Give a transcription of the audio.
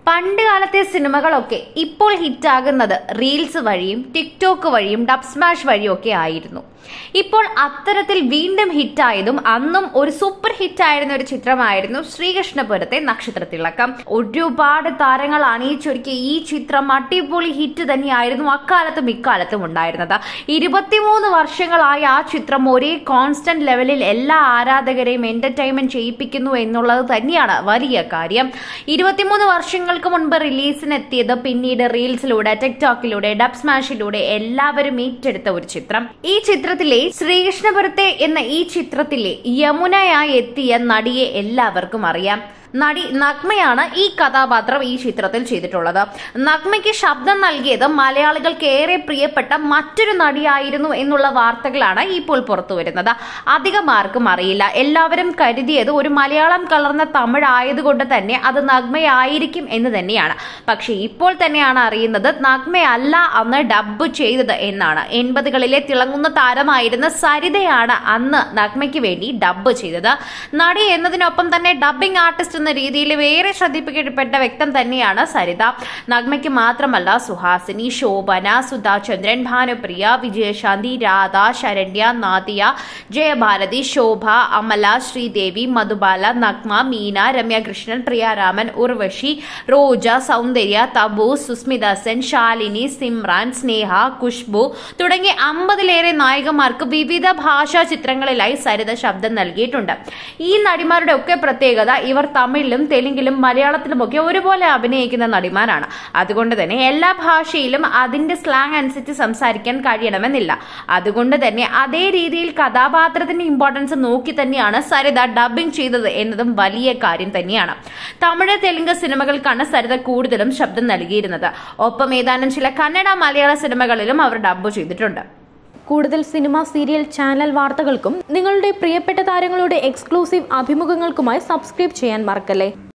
പണ്ട് കാലത്തെ സിനിമകളൊക്കെ ഇപ്പോൾ ഹിറ്റാകുന്നത് റീൽസ് വഴിയും ടിക്ടോക്ക് വഴിയും ഡബ് സ്മാഷ് വഴിയും ഒക്കെ ആയിരുന്നു ഇപ്പോൾ അത്തരത്തിൽ വീണ്ടും ഹിറ്റായതും അന്നും ഒരു സൂപ്പർ ഹിറ്റ് ആയിരുന്ന ഒരു ചിത്രമായിരുന്നു ശ്രീകൃഷ്ണപുരത്തെ നക്ഷത്രത്തിളക്കം ഒരുപാട് താരങ്ങൾ അണിയിച്ചൊരുക്കിയ ഈ ചിത്രം അടിപൊളി ഹിറ്റ് തന്നെയായിരുന്നു അക്കാലത്തും ഇക്കാലത്തും ഉണ്ടായിരുന്നത് ഇരുപത്തിമൂന്ന് വർഷങ്ങളായി ആ ചിത്രം ഒരേ കോൺസ്റ്റന്റ് ലെവലിൽ എല്ലാ ആരാധകരെയും എന്റർടൈൻമെന്റ് ചെയ്യിപ്പിക്കുന്നു എന്നുള്ളത് തന്നെയാണ് വലിയ കാര്യം ഇരുപത്തിമൂന്ന് വർഷങ്ങൾക്ക് മുൻപ് റിലീസിനെത്തിയത് പിന്നീട് റീൽസിലൂടെ ടിക്ടോക്കിലൂടെ ഡബ് സ്മാഷിലൂടെ എല്ലാവരും ഏറ്റെടുത്ത ഒരു ചിത്രം ഈ ചിത്രത്തിലെ ശ്രീകൃഷ്ണപുരത്തെ എന്ന ഈ ചിത്രത്തിലെ യമുനയായി എത്തിയ നടിയെ എല്ലാവർക്കും അറിയാം നടി നഗ്മയാണ് ഈ കഥാപാത്രം ഈ ചിത്രത്തിൽ ചെയ്തിട്ടുള്ളത് നഗ്മയ്ക്ക് ശബ്ദം നൽകിയത് മലയാളികൾക്ക് ഏറെ പ്രിയപ്പെട്ട മറ്റൊരു നടിയായിരുന്നു എന്നുള്ള വാർത്തകളാണ് ഇപ്പോൾ പുറത്തു വരുന്നത് അധികം ആർക്കും അറിയില്ല എല്ലാവരും കരുതിയത് ഒരു മലയാളം കലർന്ന തമിഴ് ആയതുകൊണ്ട് തന്നെ അത് നഗ്മയായിരിക്കും എന്ന് തന്നെയാണ് പക്ഷെ ഇപ്പോൾ തന്നെയാണ് അറിയുന്നത് നഗ്മയല്ല അന്ന് ഡബ്ബ് ചെയ്തത് എന്നാണ് എൺപതുകളിലെ തിളങ്ങുന്ന താരമായിരുന്ന സരിതയാണ് അന്ന് നഗ്മയ്ക്ക് വേണ്ടി ഡബ്ബ് ചെയ്തത് നടി എന്നതിനൊപ്പം തന്നെ ഡബ്ബിംഗ് ആർട്ടിസ്റ്റ് എന്ന രീതിയിൽ വേറെ ശ്രദ്ധിക്കപ്പെട്ട വ്യക്തം തന്നെയാണ് സരിത നഗ്മയ്ക്ക് മാത്രമല്ല സുഹാസിനി ശോഭന സുധാചന്ദ്രൻ ഭാനുപ്രിയ വിജയശാന്തി രാധ ശരണ്യ നാദിയ ജയഭാരതി ശോഭ അമല ശ്രീദേവി മധുബാല നഗ്മ മീന രമ്യകൃഷ്ണൻ പ്രിയാരാമൻ ഉർവശി റോജ സൗന്ദര്യ തബു സുസ്മിത സെൻ ശാലിനി സിമ്രാൻ സ്നേഹ ഖുഷ്ബു തുടങ്ങി അമ്പതിലേറെ നായികമാർക്ക് വിവിധ ഭാഷാ ചിത്രങ്ങളിലായി സരിത ശബ്ദം നൽകിയിട്ടുണ്ട് ഈ നടിമാരുടെ ഒക്കെ പ്രത്യേകത ഇവർ തമിഴിലും തെലുങ്കിലും മലയാളത്തിലുമൊക്കെ ഒരുപോലെ അഭിനയിക്കുന്ന നടിമാരാണ് അതുകൊണ്ട് തന്നെ എല്ലാ ഭാഷയിലും അതിന്റെ സ്ലാങ് അനുസരിച്ച് സംസാരിക്കാൻ കഴിയണമെന്നില്ല അതുകൊണ്ട് തന്നെ അതേ രീതിയിൽ കഥാപാത്രത്തിന്റെ ഇമ്പോർട്ടൻസ് നോക്കി തന്നെയാണ് സരിത ഡബിംഗ് ചെയ്തത് എന്നതും വലിയ കാര്യം തന്നെയാണ് തമിഴ് തെലുങ്ക് സിനിമകൾക്കാണ് സരിത കൂടുതലും ശബ്ദം നൽകിയിരുന്നത് ഒപ്പം ഏതാനും ചില കന്നഡ മലയാള സിനിമകളിലും അവർ ഡബ് ചെയ്തിട്ടുണ്ട് കൂടുതൽ സിനിമ സീരിയൽ ചാനൽ വാർത്തകൾക്കും നിങ്ങളുടെ പ്രിയപ്പെട്ട താരങ്ങളുടെ എക്സ്ക്ലൂസീവ് അഭിമുഖങ്ങൾക്കുമായി സബ്സ്ക്രൈബ് ചെയ്യാൻ മറക്കല്ലേ